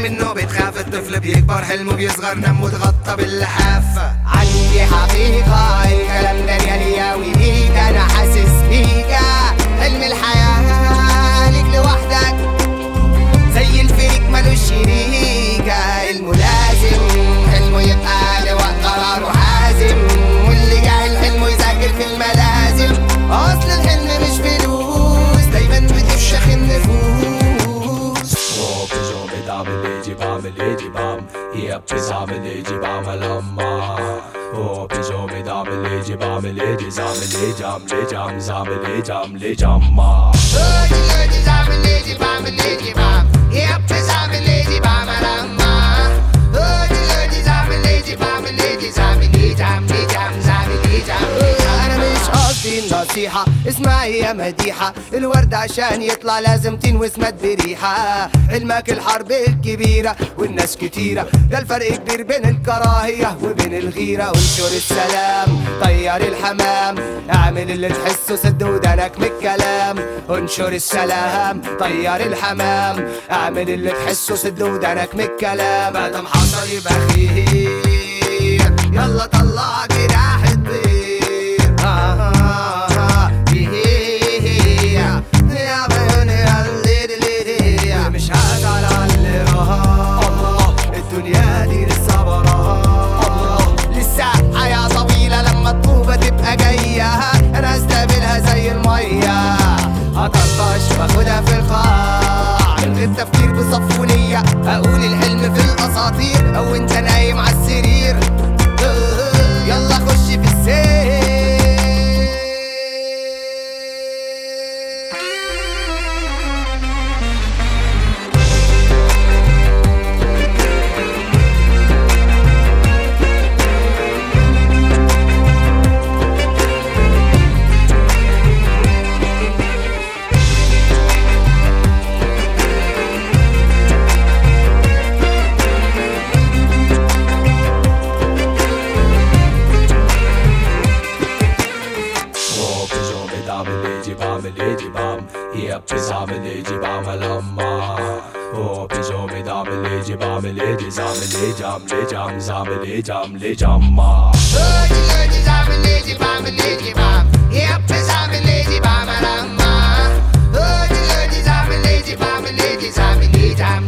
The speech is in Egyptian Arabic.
منه بتخاف الطفل بيكبر حلمه بيصغر نمه اتغطى باللحاف عندي حقيقة الكلام ده ريالياوي بيك أنا حاسس بيك حلم الحياة ليك لوحدك زي الفريق ملوش شريك حلمه لازم حلمه يبقى لوقت قراره حازم واللي جاهل حلمه يذاكر في الملازم أصل الحلم مش فلوس دايما بتفشخ النفوس هوب جومي دعمل يجي بعمل يجي بعم يب زعمل يجي بعمل أما هوب جومي دعمل يجي بعمل يجي زعمل يجي عمل يجي عم زعمل يجي عمل يجي عما Hoje, hoje, sabe, lady, bam, lady, bam. Yep, sabe, lady, bam, alama. Hoje, hoje, sabe, lady, bam, lady, sabe, lady, jam, lady, jam, sabe, lady, jam. أنا مش قصدي النصيحة اسمعي يا مديحة الورد عشان يطلع لازم تنوس مد بريحة علمك الحرب الكبيرة والناس كتيرة ده الفرق كبير بين الكراهية وبين الغيرة وانشر السلام طير الحمام اعمل اللي تحسه سد ودانك من الكلام انشر السلام طير الحمام اعمل اللي تحسه سد ودانك من الكلام مادام حصل يبقى خير يلا طلع جراح الطير آه آه آه إيه يا بيوني الليدي ليدي مش هزعل على اللي راح الدنيا دي لسه براها لسه حياة طويلة لما الطوبة تبقى جاية أنا استقبلها زي المية هطرطش واخدها في القاع من غير تفكير بصفونية أقول الحلم في الأساطير أو أنت نايم على السرير يلا خش في السير هوب جومي دعمل يجي بعمل يجي بعم يب زعمل يجي بعمل أما هوب جومي دعمل يجي بعمل يجي زعمل يجي عمل يجي عم زعمل يجي عمل يجي عما Hoje, hoje, sabe, lady, bam, lady, bam. Yep, sabe, lady, bam, alama. Hoje, hoje, sabe, lady, bam, lady, sabe, lady, jam,